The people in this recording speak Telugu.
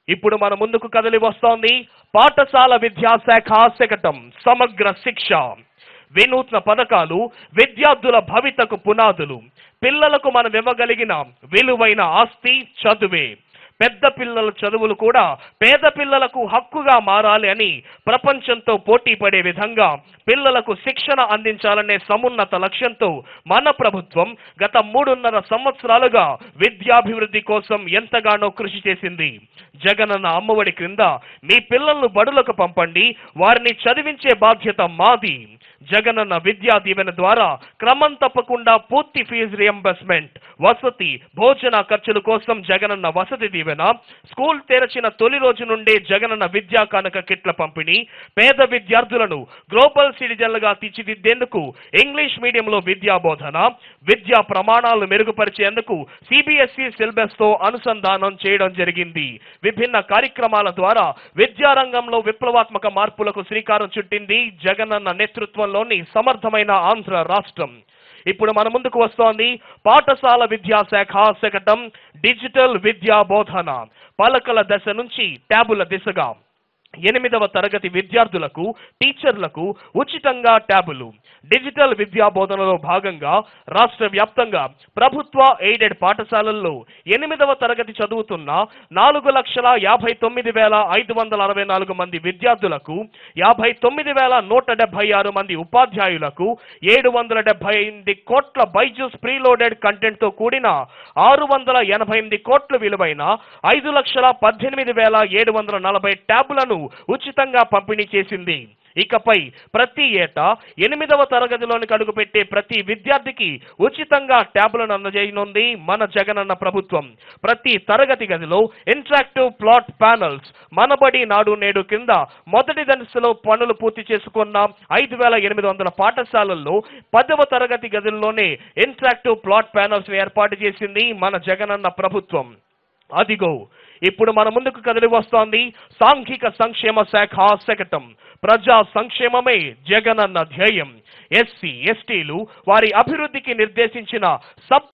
ఇప్పుడు మన ముందుకు కదిలి వస్తోంది పాఠశాల విద్యాశాఖ శకటం సమగ్ర శిక్ష వినూత్న పథకాలు విద్యార్థుల భవితకు పునాదులు పిల్లలకు మనం ఇవ్వగలిగిన విలువైన ఆస్తి చదువే పెద్ద పిల్లల చదువులు కూడా పేద పిల్లలకు హక్కుగా మారాలి అని ప్రపంచంతో పోటీ పడే విధంగా పిల్లలకు శిక్షణ అందించాలనే సమున్నత లక్ష్యంతో మన ప్రభుత్వం గత మూడున్నర సంవత్సరాలుగా విద్యాభివృద్ధి కోసం ఎంతగానో కృషి చేసింది జగనన్న అమ్మఒడి క్రింద మీ పిల్లలను బడులకు పంపండి వారిని చదివించే బాధ్యత మాది జగనన్న విద్యా దీవెన ద్వారా క్రమం తప్పకుండా పూర్తి ఫీజు రియంబర్స్మెంట్ వసతి భోజన ఖర్చుల కోసం జగనన్న వసతి దీవెన స్కూల్ తెరచిన తొలి రోజు నుండే జగనన్న విద్యా కానుక కిట్ల పంపిణీ పేద విద్యార్థులను గ్లోబల్ సిటిజన్లుగా తీర్చిదిద్దేందుకు ఇంగ్లీష్ మీడియంలో విద్యా బోధన విద్యా ప్రమాణాలు మెరుగుపరిచేందుకు సిబిఎస్ఈ సిలబస్ తో అనుసంధానం చేయడం జరిగింది విభిన్న కార్యక్రమాల ద్వారా విద్యారంగంలో విప్లవాత్మక మార్పులకు శ్రీకారం చుట్టింది జగనన్న నేతృత్వంలోని సమర్థమైన ఆంధ్ర రాష్ట్రం ఇప్పుడు మన ముందుకు వస్తోంది పాఠశాల విద్యాశాఖ శకటం డిజిటల్ విద్యా బోధన పలకల దశ నుంచి ట్యాబుల దిశగా ఎనిమిదవ తరగతి విద్యార్థులకు టీచర్లకు ఉచితంగా ట్యాబులు డిజిటల్ విద్యా బోధనలో భాగంగా రాష్ట్ర వ్యాప్తంగా ప్రభుత్వ ఎయిడెడ్ పాఠశాలల్లో ఎనిమిదవ తరగతి చదువుతున్న నాలుగు లక్షల యాభై తొమ్మిది వేల ఐదు వందల అరవై నాలుగు మంది విద్యార్థులకు యాభై తొమ్మిది వేల నూట డెబ్బై ఆరు మంది ఉపాధ్యాయులకు ఏడు వందల డెబ్బై ఎనిమిది కోట్ల బైజూస్ ప్రీలోడెడ్ కంటెంట్ తో కూడిన ఆరు వందల ఎనభై ఎనిమిది కోట్ల విలువైన ఐదు లక్షల పద్దెనిమిది వేల ఏడు వందల నలభై ట్యాబులను ఉచితంగా పంపిణీ చేసింది ఇకపై ప్రతి ఏటా ఎనిమిదవ తరగతిలోనికి అడుగుపెట్టే ప్రతి విద్యార్థికి ఉచితంగా ట్యాబులను అందజేయనుంది మన జగనన్న ప్రభుత్వం ప్రతి తరగతి గదిలో ఇంటరాక్టివ్ ప్లాట్ ప్యానల్స్ మనబడి నాడు నేడు కింద మొదటి దశలో పనులు పూర్తి చేసుకున్న ఐదు వేల ఎనిమిది వందల పాఠశాలల్లో పదవ తరగతి గదుల్లోనే ఇంటరాక్టివ్ ప్లాట్ ప్యానల్స్ ఏర్పాటు చేసింది మన జగనన్న ప్రభుత్వం అదిగో ఇప్పుడు మన ముందుకు కదిలి వస్తోంది సాంఘిక సంక్షేమ శాఖ శకటం ప్రజా సంక్షేమమే జగనన్న ధ్యేయం ఎస్సీ ఎస్టీలు వారి అభివృద్ధికి నిర్దేశించిన సబ్